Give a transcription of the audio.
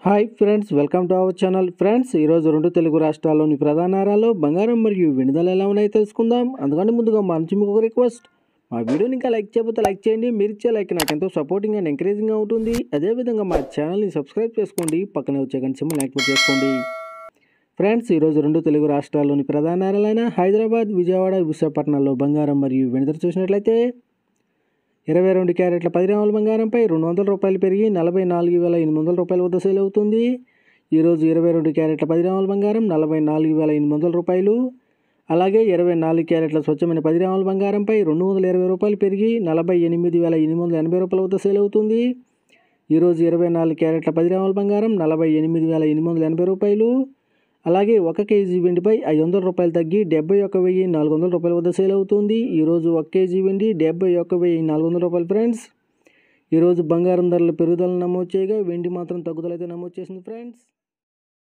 hi friends welcome to our channel friends ఈరోజు రెండు తెలుగు రాష్ట్రాల్లోని ప్రధాన నగరాల్లో బంగారం మరియు వెనుదల ఎలా ఉన్నాయో తెలుసుకుందాం అందుకని ముందుగా మా నుంచి మీకు ఒక రిక్వెస్ట్ మా వీడియోని ఇంకా లైక్ చేయకపోతే లైక్ చేయండి మీరు ఇచ్చే లైక్ నాకు ఎంతో సపోర్టింగ్ అండ్ ఎంకరేజింగ్గా ఉంటుంది అదేవిధంగా మా ఛానల్ని సబ్స్క్రైబ్ చేసుకోండి పక్కనే వచ్చే గంట సింబల్ యాక్టివేట్ చేసుకోండి ఫ్రెండ్స్ ఈరోజు రెండు తెలుగు రాష్ట్రాల్లోని ప్రధాన నగరాలైన హైదరాబాద్ విజయవాడ విశాఖపట్నంలో బంగారం మరియు వెనుదల చూసినట్లయితే ఇరవై రెండు క్యారెట్ల పది గ్రాముల బంగారంపై రెండు వందల రూపాయలు పెరిగి నలభై నాలుగు వేల ఎనిమిది వందల రూపాయల వద్ద సేల్ అవుతుంది ఈరోజు ఇరవై రెండు క్యారెట్ల పది గ్రాముల బంగారం నలభై నాలుగు వేల ఎనిమిది వందల రూపాయలు అలాగే ఇరవై నాలుగు క్యారెట్ల స్వచ్ఛమైన పది గ్రాముల బంగారంపై రెండు వందల ఇరవై రూపాయలు పెరిగి నలభై ఎనిమిది వేల ఎనిమిది వందల ఎనభై రూపాయల వద్ద సేల్ అవుతుంది ఈరోజు ఇరవై నాలుగు క్యారెట్ల పది గ్రాముల బంగారం నలభై ఎనిమిది వేల ఎనిమిది వందల ఎనభై రూపాయలు అలాగే ఒక కేజీ వెండిపై ఐదు వందల రూపాయలు తగ్గి డెబ్బై ఒక్క వెయ్యి నాలుగు వందల రూపాయల వద్ద సేల్ అవుతుంది ఈరోజు ఒక కేజీ వెండి డెబ్బై ఒక్క వెయ్యి నాలుగు వందల రూపాయలు ఫ్రెండ్స్ ఈరోజు బంగారం ధరలు పెరుగుదల నమోదు చేయగా వెండి మాత్రం తగ్గుదల అయితే నమోదు చేసింది ఫ్రెండ్స్